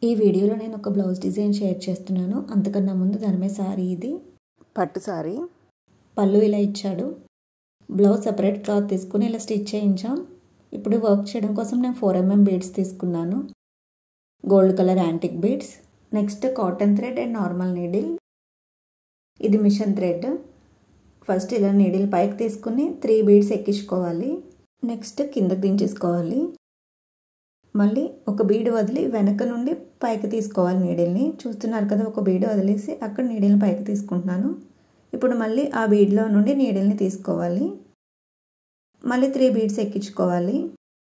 ఈ వీడియోలో నేను ఒక బ్లౌజ్ డిజైన్ షేర్ చేస్తున్నాను అంతకన్నా ముందు దాని మీద సారీ ఇది పట్టు సారీ పళ్ళు ఇలా ఇచ్చాడు బ్లౌజ్ సపరేట్ క్లాత్ తీసుకుని ఇలా స్టిచ్ చేయించాం ఇప్పుడు వర్క్ చేయడం కోసం నేను ఫోర్ ఎంఎం బీడ్స్ తీసుకున్నాను gold colour antique beads next cotton thread and normal needle ఇది మిషన్ థ్రెడ్ ఫస్ట్ ఇలా నీడిల్ పైకి తీసుకుని త్రీ బీడ్స్ ఎక్కించుకోవాలి నెక్స్ట్ కిందకి దించేసుకోవాలి మళ్ళీ ఒక బీడ్ వదిలి వెనక నుండి పైకి తీసుకోవాలి నీడిల్ని చూస్తున్నారు కదా ఒక బీడ్ వదిలేసి అక్కడ నీడిల్ని పైకి తీసుకుంటున్నాను ఇప్పుడు మళ్ళీ ఆ బీడ్లో నుండి నీడిల్ని తీసుకోవాలి మళ్ళీ త్రీ బీడ్స్ ఎక్కించుకోవాలి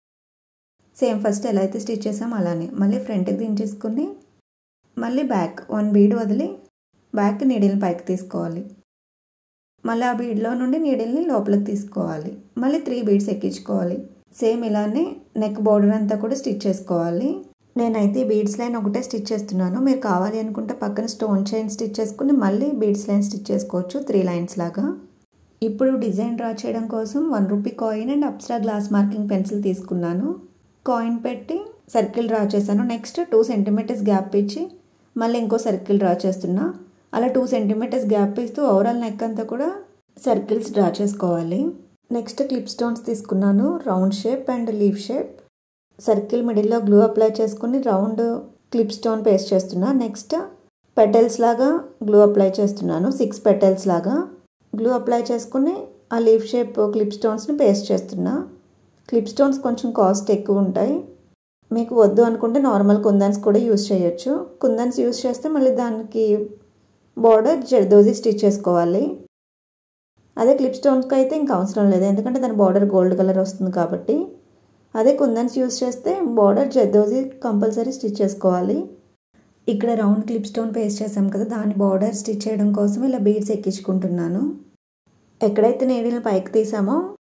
సేమ్ ఫస్ట్ ఎలా అయితే స్టిచ్ చేసాం అలానే మళ్ళీ ఫ్రంట్కి దించేసుకుని మళ్ళీ బ్యాక్ వన్ బీడ్ వదిలి బ్యాక్ నీడిల్ని పైకి తీసుకోవాలి మళ్ళీ ఆ బీడ్లో నుండి నీడిల్ని లోపలికి తీసుకోవాలి మళ్ళీ త్రీ బీడ్స్ ఎక్కించుకోవాలి సేమ్ ఇలానే నెక్ బోర్డర్ అంతా కూడా స్టిచ్ చేసుకోవాలి నేనైతే ఈ బీడ్స్ లైన్ ఒకటే స్టిచ్ చేస్తున్నాను మీరు కావాలి అనుకుంటే పక్కన స్టోన్ చైన్ స్టిచ్ చేసుకుని మళ్ళీ బీడ్స్ లైన్ స్టిచ్ చేసుకోవచ్చు త్రీ లైన్స్ లాగా ఇప్పుడు డిజైన్ డ్రా చేయడం కోసం one rupee coin and Apsara glass marking pencil తీసుకున్నాను కాయిన్ పెట్టి సర్కిల్ డ్రా చేశాను నెక్స్ట్ టూ సెంటీమీటర్స్ గ్యాప్ ఇచ్చి మళ్ళీ ఇంకో సర్కిల్ డ్రా చేస్తున్నా అలా టూ సెంటీమీటర్స్ గ్యాప్ ఇస్తూ ఓవరాల్ నెక్ అంతా కూడా సర్కిల్స్ డ్రా చేసుకోవాలి నెక్స్ట్ క్లిప్ స్టోన్స్ తీసుకున్నాను round shape and leaf shape circle మిడిల్లో గ్లూ అప్లై చేసుకుని రౌండ్ క్లిప్ స్టోన్ పేస్ట్ చేస్తున్నా నెక్స్ట్ పెటల్స్ లాగా గ్లూ అప్లై చేస్తున్నాను సిక్స్ పెటల్స్ లాగా గ్లూ అప్లై చేసుకుని ఆ లీఫ్ షేప్ క్లిప్ స్టోన్స్ని పేస్ట్ చేస్తున్నా క్లిప్ స్టోన్స్ కొంచెం కాస్ట్ ఎక్కువ ఉంటాయి మీకు వద్దు అనుకుంటే నార్మల్ కుందన్స్ కూడా యూస్ చేయొచ్చు కుందన్స్ యూస్ చేస్తే మళ్ళీ దానికి బార్డర్ జర్దోజీ స్టిచ్ చేసుకోవాలి అదే క్లిప్ స్టోన్స్కి అయితే ఇంకా అవసరం లేదు ఎందుకంటే దాని బార్డర్ గోల్డ్ కలర్ వస్తుంది కాబట్టి అదే కుందన్స్ యూస్ చేస్తే బార్డర్ జర్దోజీ కంపల్సరీ స్టిచ్ చేసుకోవాలి ఇక్కడ రౌండ్ క్లిప్ స్టోన్ పేస్ట్ చేసాం కదా దాని బార్డర్ స్టిచ్ చేయడం కోసం ఇలా బీడ్స్ ఎక్కించుకుంటున్నాను ఎక్కడైతే నీడిల్ని పైకి తీసామో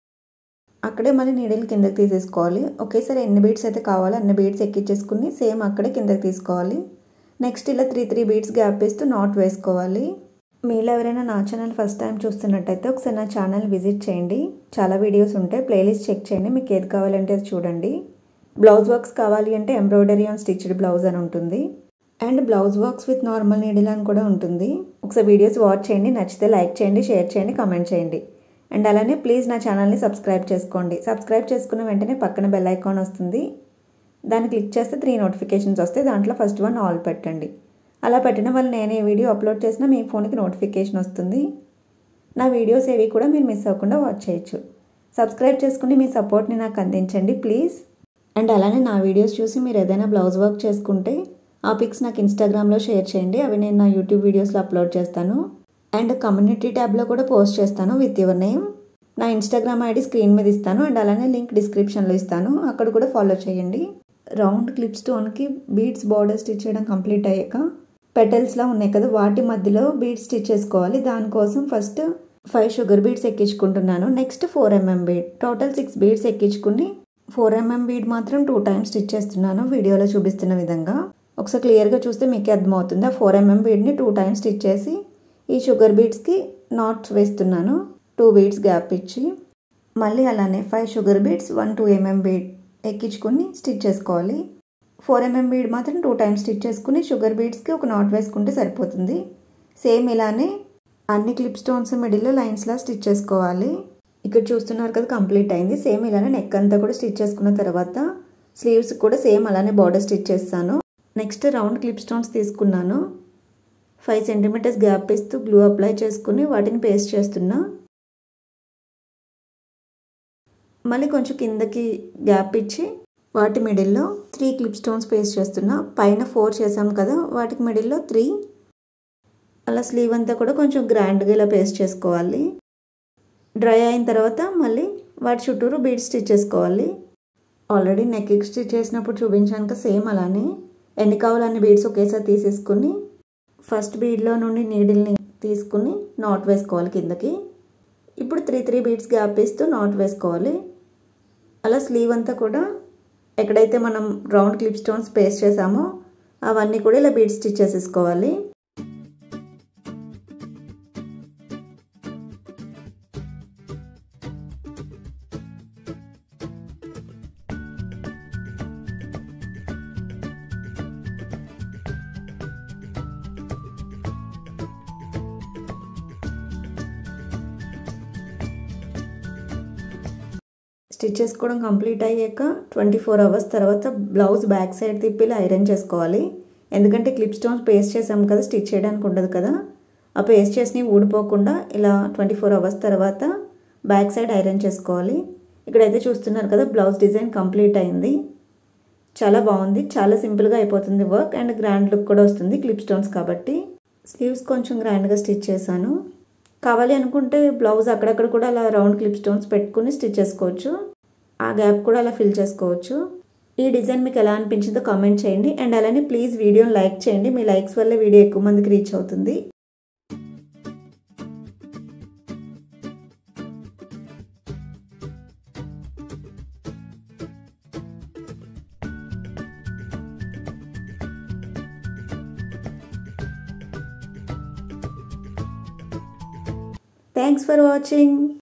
అక్కడే మళ్ళీ నీడిల్ కిందకి తీసేసుకోవాలి ఒకేసారి ఎన్ని బీడ్స్ అయితే కావాలో అన్ని బీడ్స్ ఎక్కించేసుకుని సేమ్ అక్కడే కిందకి తీసుకోవాలి నెక్స్ట్ ఇలా త్రీ త్రీ బీడ్స్ గ్యాప్ ఇస్తూ నాట్ వేసుకోవాలి మీలో ఎవరైనా నా ఛానల్ ఫస్ట్ టైం చూస్తున్నట్టయితే ఒకసారి నా ఛానల్ విజిట్ చేయండి చాలా వీడియోస్ ఉంటాయి ప్లేలిస్ట్ చెక్ చేయండి మీకు ఏది కావాలంటే అది చూడండి బ్లౌజ్ వర్క్స్ కావాలి అంటే ఎంబ్రాయిడరీ ఆన్ స్టిచ్డ్ బ్లౌజ్ అని ఉంటుంది and blouse works with normal needle అని కూడా ఉంటుంది ఒకసారి వీడియోస్ వాచ్ చేయండి నచ్చితే లైక్ చేయండి షేర్ చేయండి కమెంట్ చేయండి అండ్ అలానే ప్లీజ్ నా ఛానల్ని సబ్స్క్రైబ్ చేసుకోండి సబ్స్క్రైబ్ చేసుకున్న వెంటనే పక్కన బెల్ ఐకాన్ వస్తుంది దాన్ని క్లిక్ చేస్తే త్రీ నోటిఫికేషన్స్ వస్తాయి దాంట్లో ఫస్ట్ వన్ ఆల్ పెట్టండి అలా పెట్టిన వల్ల నేను ఏ వీడియో అప్లోడ్ చేసినా మీ ఫోన్కి నోటిఫికేషన్ వస్తుంది నా వీడియోస్ ఏవి కూడా మీరు మిస్ అవ్వకుండా వాచ్ చేయొచ్చు సబ్స్క్రైబ్ చేసుకుని మీ సపోర్ట్ని నాకు అందించండి ప్లీజ్ అండ్ అలానే నా వీడియోస్ చూసి మీరు ఏదైనా బ్లౌజ్ వర్క్ చేసుకుంటే ఆ పిక్స్ నాకు ఇన్స్టాగ్రామ్లో షేర్ చేయండి అవి నేను నా యూట్యూబ్ వీడియోస్లో అప్లోడ్ చేస్తాను అండ్ కమ్యూనిటీ ట్యాబ్లో కూడా పోస్ట్ చేస్తాను విత్ యువర్ నేమ్ నా ఇన్స్టాగ్రామ్ ఐడి స్క్రీన్ మీద ఇస్తాను అండ్ అలానే లింక్ డిస్క్రిప్షన్లో ఇస్తాను అక్కడ కూడా ఫాలో చేయండి రౌండ్ క్లిప్ స్టోన్కి బీడ్స్ బార్డర్ స్టిచ్ చేయడం కంప్లీట్ అయ్యాక పెటల్స్లా ఉన్నాయి కదా వాటి మధ్యలో బీడ్స్ స్టిచ్ చేసుకోవాలి దానికోసం ఫస్ట్ ఫైవ్ షుగర్ బీడ్స్ ఎక్కించుకుంటున్నాను next four MM bead total six beads ఎక్కించుకుని ఫోర్ ఎంఎం బీడ్ మాత్రం టూ టైమ్స్ స్టిచ్ చేస్తున్నాను వీడియోలో చూపిస్తున్న విధంగా ఒకసారి క్లియర్గా చూస్తే మీకే అర్థమవుతుంది ఆ ఫోర్ ఎంఎం బీడ్ని టూ టైమ్స్ స్టిచ్ చేసి ఈ షుగర్ బీడ్స్కి నాట్స్ వేస్తున్నాను టూ బీడ్స్ గ్యాప్ ఇచ్చి మళ్ళీ అలానే five sugar beads one two MM bead ఎక్కించుకుని స్టిచ్ చేసుకోవాలి ఫోర్ ఎంఎం బీడ్ మాత్రం టూ టైమ్స్ స్టిచ్ చేసుకుని షుగర్ బీడ్స్కి ఒక నాట్ వేసుకుంటే సరిపోతుంది సేమ్ ఇలానే అన్ని క్లిప్ స్టోన్స్ మిడిల్లో లైన్స్లా స్టిచ్ చేసుకోవాలి ఇక్కడ చూస్తున్నారు కదా కంప్లీట్ అయింది సేమ్ ఇలానే నెక్ అంతా కూడా స్టిచ్ చేసుకున్న తర్వాత స్లీవ్స్ కూడా సేమ్ అలానే బార్డర్ స్టిచ్ చేస్తాను నెక్స్ట్ రౌండ్ క్లిప్ స్టోన్స్ తీసుకున్నాను ఫైవ్ సెంటీమీటర్స్ గ్యాప్ ఇస్తూ గ్లూ అప్లై చేసుకుని వాటిని పేస్ట్ చేస్తున్నా మళ్ళీ కొంచెం కిందకి గ్యాప్ ఇచ్చి వాటి మిడిల్లో త్రీ క్లిప్ స్టోన్స్ పేస్ట్ చేస్తున్నా పైన ఫోర్ చేసాం కదా వాటికి మిడిల్లో త్రీ అలా స్లీవ్ అంతా కూడా కొంచెం గ్రాండ్గా ఇలా పేస్ట్ చేసుకోవాలి డ్రై అయిన తర్వాత మళ్ళీ వాటి చుట్టూరు బీడ్ స్టిచ్ చేసుకోవాలి ఆల్రెడీ నెక్ స్టిచ్ చేసినప్పుడు చూపించాను సేమ్ అలానే ఎన్ని కావాలన్ని బీడ్స్ ఒకేసారి తీసేసుకుని ఫస్ట్ బీడ్లో నుండి నీడిల్ని తీసుకుని నాట్ వేసుకోవాలి కిందకి ఇప్పుడు త్రీ త్రీ బీడ్స్ గ్యాప్ ఇస్తూ నాట్ వేసుకోవాలి అలా స్లీవ్ అంతా కూడా ఎక్కడైతే మనం రౌండ్ క్లిప్ స్టోన్స్ పేస్ట్ చేసామో అవన్నీ కూడా ఇలా బీడ్స్ స్టిచ్ చేసేసుకోవాలి స్టిచ్ చేసుకోవడం కంప్లీట్ అయ్యాక ట్వంటీ ఫోర్ అవర్స్ తర్వాత బ్లౌజ్ బ్యాక్ సైడ్ తిప్పి ఇలా ఐరన్ చేసుకోవాలి ఎందుకంటే క్లిప్ స్టోన్స్ పేస్ట్ చేసాం కదా స్టిచ్ చేయడానికి ఉండదు కదా ఆ పేస్ట్ చేసి ఊడిపోకుండా ఇలా ట్వంటీ ఫోర్ అవర్స్ తర్వాత బ్యాక్ సైడ్ ఐరన్ చేసుకోవాలి ఇక్కడైతే చూస్తున్నారు కదా బ్లౌజ్ డిజైన్ కంప్లీట్ అయింది చాలా బాగుంది చాలా సింపుల్గా అయిపోతుంది వర్క్ అండ్ గ్రాండ్ లుక్ కూడా వస్తుంది క్లిప్ స్టోన్స్ కాబట్టి స్లీవ్స్ కొంచెం గ్రాండ్గా స్టిచ్ చేశాను కావాలి అనుకుంటే బ్లౌజ్ అక్కడక్కడ కూడా అలా రౌండ్ క్లిప్ స్టోన్స్ పెట్టుకుని స్టిచ్ చేసుకోవచ్చు ఆ గ్యాప్ కూడా అలా ఫిల్ చేసుకోవచ్చు ఈ డిజైన్ మీకు ఎలా అనిపించిందో కామెంట్ చేయండి అండ్ అలానే ప్లీజ్ వీడియోని లైక్ చేయండి మీ లైక్స్ వల్ల వీడియో ఎక్కువ మందికి రీచ్ అవుతుంది Thanks for watching.